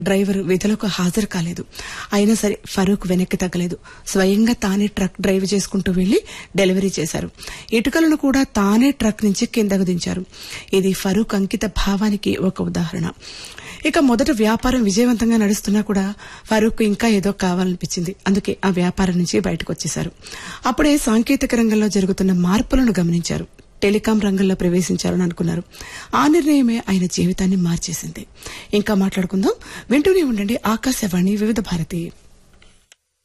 driver విధులకు హాజరు కాలేదు అయినా సరే ఫరూక్ వెనక్కి తగ్గలేదు స్వయంగా తానే ట్రక్ డ్రైవ్ చేసుకుంటూ వెళ్లి డెలివరీ చేశారు ఇటుకలను కూడా తానే ట్రక్ నుంచి కిందకు దించారు ఇది ఫరూక్ అంకిత భావానికి ఒక ఉదాహరణ ఇక మొదట వ్యాపారం విజయవంతంగా నడుస్తున్నా కూడా ఫరూక్ ఇంకా ఏదో కావాలనిపించింది అందుకే ఆ వ్యాపారం నుంచి బయటకు వచ్చేశారు అప్పుడే సాంకేతిక రంగంలో జరుగుతున్న మార్పులను గమనించారు టెలికాం రంగంలో ప్రవేశించాలని అనుకున్నారు ఆ నిర్ణయమే ఆయన జీవితాన్ని మార్చేసింది ఇంకా మాట్లాడుకుందాం వింటూనే ఉండండి ఆకాశవాణి వివిధ భారతి